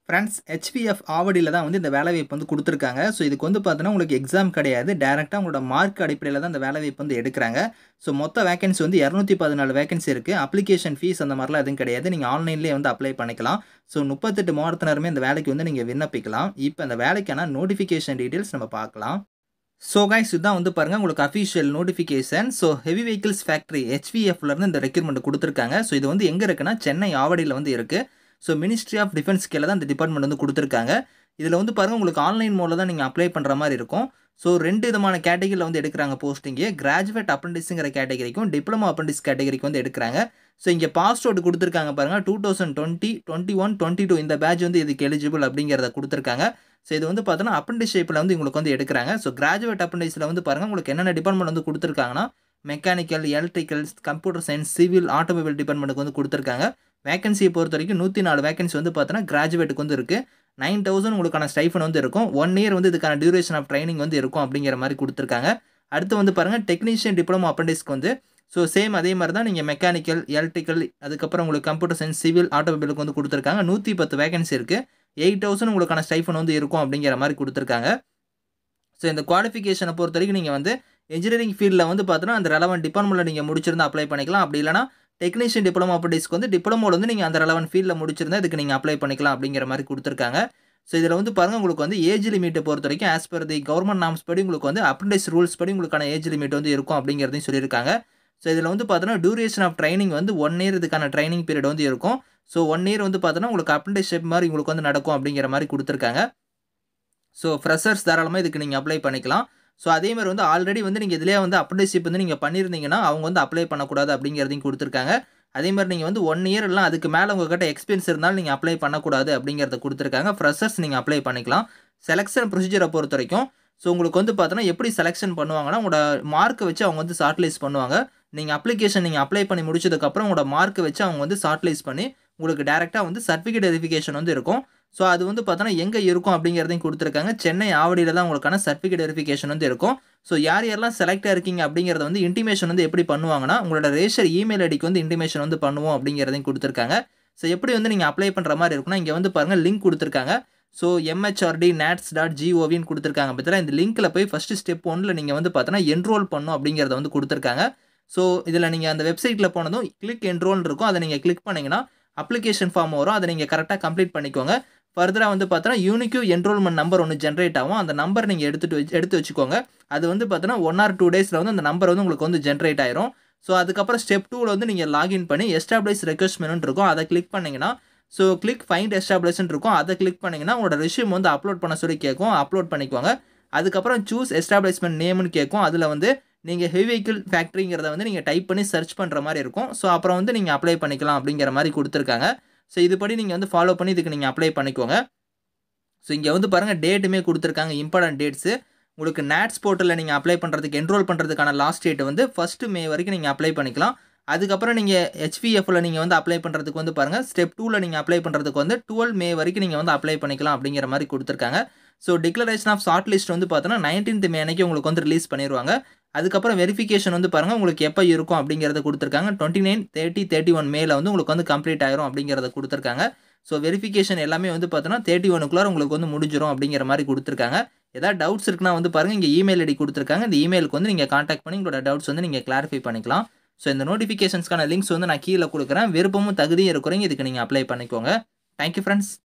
friends HPF ஆவடியில் தான் வந்து இந்த வேலைவாய்ப்பு வந்து கொடுத்துருக்காங்க ஸோ இதுக்கு வந்து பார்த்தீங்கன்னா உங்களுக்கு எக்ஸாம் கிடையாது டேரெக்டாக உங்களோட மார்க் அடிப்படையில் தான் இந்த வேலைவாய்ப்பு வந்து எடுக்கிறாங்க ஸோ மொத்த வேகன்சி வந்து இரநூத்தி பதினாலு வேகன்சி இருக்குது அப்ளிகேஷன் ஃபீஸ் அந்த மாதிரிலாம் எதுவும் கிடையாது நீங்கள் ஆன்லைன்லேயே வந்து அப்ளை பண்ணிக்கலாம் ஸோ முப்பத்தெட்டு மாவட்டத்தினருமே இந்த வேலைக்கு வந்து நீங்கள் விண்ணப்பிக்கலாம் இப்போ இந்த வேலைக்கான நோட்டிஃபிகேஷன் டீட்டெயில்ஸ் நம்ம பார்க்கலாம் ஸோ கைஸ் இதுதான் வந்து பாருங்கள் உங்களுக்கு official notification so heavy vehicles factory ஹெச்விஎஃப்லேருந்து இந்த ரெக்யூர்மெண்ட் கொடுத்துருக்காங்க ஸோ இது வந்து எங்கே இருக்குன்னா சென்னை ஆவடியில் வந்து இருக்குது ஸோ மினிஸ்ட்ரி ஆஃப் டிஃபென்ஸ் கீழே தான் இந்த டிபார்ட்மெண்ட் வந்து கொடுத்துருக்காங்க இதில் வந்து பாருங்கள் உங்களுக்கு ஆன்லைன் மோடில் தான் நீங்கள் அப்ளை பண்ணுற மாதிரி இருக்கும் ஸோ ரெண்டு விதமான கேட்டகரியில் வந்து எடுக்கிறாங்க போஸ்டிங்கு கிராஜுவேட் அப்ரண்டிஸுங்கிற கேட்டகரிக்கும் டிப்ளமோ அப்ரண்டிஸ் கேட்டகரிக்கு வந்து எடுக்கிறாங்க ஸோ இங்கே பாஸ்ட் அவுட் கொடுத்துருக்காங்க பாருங்கள் two thousand twenty twenty one twenty two இந்த பேட்ச் வந்து இதுக்கு எலிஜிபிள் அப்படிங்கிறத கொடுத்துருக்காங்க ஸோ இது வந்து பார்த்தோன்னா அப்ரண்டிஸ்ஷிப்பில் வந்து உங்களுக்கு வந்து எடுக்கிறாங்க ஸோ கிராஜுவேட் அப்ரண்டிஸில் வந்து பாருங்கள் உங்களுக்கு என்னென்ன டிபார்ட்மெண்ட் வந்து கொடுத்துருக்காங்கன்னா mechanical electrical computer science civil automobile டிபார்ட்மெண்ட்டுக்கு வந்து கொடுத்துருக்காங்க வேகன்சியை பொறுத்த வரைக்கும் நூற்றி நாலு வேகன்சி வந்து பார்த்தோன்னா கிராஜுவேட்டுக்கு வந்து இருக்குது நைன் தௌசண்ட் உங்களுக்கான ஸ்டைஃபன் வந்து இருக்கும் ஒன் இயர் வந்து இதுக்கான டியூரேஷன் ஆஃப் ட்ரைனிங் வந்து இருக்கும் அப்படிங்கிற மாதிரி கொடுத்துருக்காங்க அடுத்து வந்து பாருங்கள் டெக்னீஷியன் டிப்ளமோ அப்ரண்டிஸ்க்கு வந்து ஸோ சேம் அதே மாதிரி தான் நீங்கள் மெக்கானிக்கல் எலக்ட்ரிக்கல் அதுக்கப்புறம் உங்களுக்கு கம்ப்யூட்டர் சயின்ஸ் சிவில் ஆட்டோமொபைலுக்கு வந்து கொடுத்துருக்காங்க நூற்றி பத்து வேகன்சி இருக்குது எயிட் தௌசண்ட் உங்களுக்கான ஸ்டைஃபன் வந்து இருக்கும் அப்படிங்கிற மாதிரி கொடுத்துருக்காங்க ஸோ இந்த குவாலிஃபிகேஷனை பொறுத்த வரைக்கும் நீங்கள் வந்து இன்ஜினியரிங் ஃபீல்டில் வந்து பார்த்தோன்னா அந்த ரெலவெண்ட் டிபார்ட்மெண்ட்டில் நீங்கள் முடிச்சிருந்தா அப்ளை பண்ணிக்கலாம் அப்படி இல்லைனா டெக்னீஷியன் டிப்ளமோ அப்ரண்டிஸ்க்கு வந்து டிப்ளமோவில் வந்து நீங்கள் அந்த ரெலவெண்ட் ஃபீல்டில் முடிச்சிருந்தா இதுக்கு நீங்கள் அப்ளை பண்ணிக்கலாம் அப்படிங்கிற மாதிரி கொடுத்துருக்காங்க ஸோ இதில் வந்து பாருங்கள் உங்களுக்கு வந்து ஏஜ் லிமிட்டை பொறுத்த வரைக்கும் as per the government norms படி உங்களுக்கு வந்து அப்ரண்டிஸ் ரூல்ஸ் படி உங்களுக்கான ஏஜ் லிமிட் வந்து இருக்கும் அப்படிங்கிறதையும் சொல்லியிருக்காங்க ஸோ இதில் வந்து பார்த்தோன்னா டியூரேஷன் ஆஃப் ட்ரைனிங் வந்து ஒன் இயர் இதுக்கான ட்ரைனிங் பீரியட் வந்து இருக்கும் ஸோ ஒன் இயர் வந்து பார்த்தோன்னா உங்களுக்கு அப்ரண்டிஸ்ஷிப் மாதிரி உங்களுக்கு வந்து நடக்கும் அப்படிங்கிற மாதிரி கொடுத்துருக்காங்க ஸோ ஃப்ரெஷர்ஸ் தாராளமாக இதுக்கு நீங்கள் அப்ளை பண்ணிக்கலாம் ஸோ அதே மாதிரி வந்து ஆல்ரெடி வந்து நீங்கள் இதிலே வந்து அப்ரண்டிஸ்ஷிப் வந்து நீங்கள் பண்ணியிருந்தீங்கன்னா அவங்க வந்து அப்ளை பண்ணக்கூடாது அப்படிங்கிறதையும் கொடுத்துருக்காங்க அதே மாதிரி நீங்கள் வந்து ஒன் இயர் எல்லாம் அதுக்கு மேலே உங்கள்கிட்ட எக்ஸ்பீரியன்ஸ் இருந்தாலும் நீங்கள் அப்ளை பண்ணக்கூடாது அப்படிங்கிறத கொடுத்துருக்காங்க ஃப்ரெஷர்ஸ் நீங்கள் அப்ளை பண்ணிக்கலாம் செலெக்ஷன் ப்ரொசீஜரை பொறுத்த வரைக்கும் ஸோ உங்களுக்கு வந்து பார்த்தோன்னா எப்படி செலெக்ஷன் பண்ணுவாங்கன்னா உங்களோட மார்க்கை வச்சு அவங்க வந்து ஷார்ட்லைஸ் பண்ணுவாங்க நீங்கள் அப்ளிகேஷன் நீங்கள் அப்ளை பண்ணி முடிச்சதுக்கப்புறம் உங்களோட மார்க்கை வச்சு அவங்க வந்து ஷார்ட்லைஸ் பண்ணி உங்களுக்கு டேரெக்டாக வந்து சர்டிஃபிகேட் வெரிஃபிகேஷன் வந்து இருக்கும் ஸோ அது வந்து பார்த்தோன்னா எங்கே இருக்கும் அப்படிங்கிறதையும் கொடுத்துருக்காங்க சென்னை ஆவடியில் தான் உங்களுக்கான சர்டிஃபிகேட் வெரிஃபிகேஷன் வந்து இருக்கும் ஸோ யார் யாரெல்லாம் செலக்ட் இருக்கீங்க அப்படிங்கிறத வந்து இன்டிமேஷன் வந்து எப்படி பண்ணுவாங்கன்னா உங்களோட ரேஷர் இமெயில் ஐடிக்கு வந்து இன்டிமேஷன் வந்து பண்ணுவோம் அப்படிங்கிறதையும் கொடுத்துருக்காங்க ஸோ எப்படி வந்து நீங்கள் அப்ளை பண்ணுற மாதிரி இருக்குன்னா இங்கே வந்து பாருங்கள் லிங்க் கொடுத்துருக்காங்க ஸோ எம்ஹெச்ஆர்டி நேட்ஸ் டாட் ஜிஓவின்னு கொடுத்துருக்காங்க பார்த்தீங்கன்னா இந்த லிங்க்கில் போய் ஃபஸ்ட்டு ஸ்டெப் ஒன்றில் நீங்கள் வந்து பார்த்தோன்னா என்ரோல் பண்ணும் அப்படிங்கிறத வந்து கொடுத்துருக்காங்க ஸோ இதில் நீங்கள் அந்த வெப்சைட்டில் போனதும் கிளிக் என்ரோல் இருக்கும் அதை நீங்கள் கிளிக் பண்ணிங்கன்னா அப்ளிகேஷன் ஃபார்ம் வரும் அதை நீங்கள் கரெக்டாக கம்ப்ளீட் பண்ணிக்கோங்க ஃபர்தராக வந்து பார்த்தோன்னா யூனிக்யூ என்ரோல்மெண்ட் நம்பர் ஒன்று ஜென்ரேட் ஆகும் அந்த நம்பர் நீங்கள் எடுத்துகிட்டு வச்சு எடுத்து வச்சுக்கோங்க அது வந்து பார்த்தோன்னா ஒன் ஆர் டூ டேஸில் வந்து அந்த நம்பர் வந்து உங்களுக்கு வந்து ஜென்ரேட் ஆயிரும் ஸோ அதுக்கப்புறம் ஸ்டெப் டூவில் வந்து நீங்கள் லாகின் பண்ணி எஸ்டாப்ளிஷ் ரெக்வஸ்ட் மெனு இருக்கும் அதை கிளிக் பண்ணிங்கன்னா ஸோ கிளிக் ஃபைண்ட் எஸ்டாப்ளிஷ்னு இருக்கும் அதை கிளிக் பண்ணிங்கன்னா உங்களோட ரிஷ்யூம் வந்து அப்லோட் பண்ண சொல்லி கேட்கும் அப்லோட் பண்ணிக்கோங்க அதுக்கப்புறம் சூஸ் எஸ்டாப்ளிஷ்மெண்ட் நேம்னு கேட்கும் அதில் வந்து நீங்கள் ஹெவி வெஹிக்கிள் ஃபேக்ட்ரிங்கிறத வந்து நீங்கள் டைப் பண்ணி சர்ச் பண்ணுற மாதிரி இருக்கும் ஸோ அப்புறம் வந்து நீங்கள் அப்ளை பண்ணிக்கலாம் அப்படிங்கிற மாதிரி கொடுத்துருக்காங்க ஸோ இதுபடி நீங்கள் வந்து ஃபாலோ பண்ணி இதுக்கு நீங்கள் அப்ளை பண்ணிக்கோங்க ஸோ இங்கே வந்து பாருங்கள் டேட்டுமே கொடுத்துருக்காங்க இம்பார்ட்டன்ட் டேட்ஸு உங்களுக்கு நேட்ஸ் போர்ட்டலில் நீங்கள் அப்ளை பண்ணுறதுக்கு என்ரோல் பண்ணுறதுக்கான லாஸ்ட் டேட் வந்து ஃபஸ்ட்டு மே வரைக்கும் நீங்கள் அப்ளை பண்ணிக்கலாம் அதுக்கப்புறம் நீங்கள் ஹெச்பிஎஃப்பில் நீங்கள் வந்து அப்ளை பண்ணுறதுக்கு வந்து பாருங்கள் ஸ்டெப் டூவில் நீங்கள் அப்ளை பண்ணுறதுக்கு வந்து டுவெல் மே வரைக்கும் நீங்கள் வந்து அப்ளை பண்ணிக்கலாம் அப்படிங்கிற மாதிரி கொடுத்துருக்காங்க so declaration of short list வந்து பார்த்தோன்னா நைன்டீன்த் மே அன்னைக்கு உங்களுக்கு வந்து ரிலீஸ் பண்ணிடுவாங்க அதுக்கப்புறம் வெரிஃபிகேஷன் வந்து பாருங்கள் உங்களுக்கு எப்போ இருக்கும் அப்படிங்கிறத கொடுத்துருக்காங்க twenty nine thirty thirty one மேல வந்து உங்களுக்கு வந்து கம்ப்ளீட் ஆயிரும் அப்படிங்கிறத கொடுத்துருக்காங்க ஸோ வெரிஃபிகேஷன் எல்லாமே வந்து பார்த்தோன்னா தேர்ட்டி ஒனுக்குள்ளார உங்களுக்கு வந்து முடிஞ்சிடும் அப்படிங்கிற மாதிரி கொடுத்துருக்காங்க ஏதாவது டவுட்ஸ் இருக்குன்னா வந்து பாருங்கள் இங்கே இமெயில் ஐடி கொடுத்துருக்காங்க இந்த இமெயிலுக்கு வந்து நீங்கள் காண்டாக்ட் பண்ணி உங்களோட டவுட்ஸ் வந்து நீங்கள் கிளாரிஃபை பண்ணிக்கலாம் ஸோ இந்த நோட்டிஃபிகேஷன்ஸ்க்கான லிங்க்ஸ் வந்து நான் கீழே கொடுக்குறேன் விருப்பமும் தகுதியும் இருக்கிறீங்க இதுக்கு நீங்கள் அப்ளை பண்ணிக்கோங்க தேங்க்யூ ஃப்ரெண்ட்ஸ்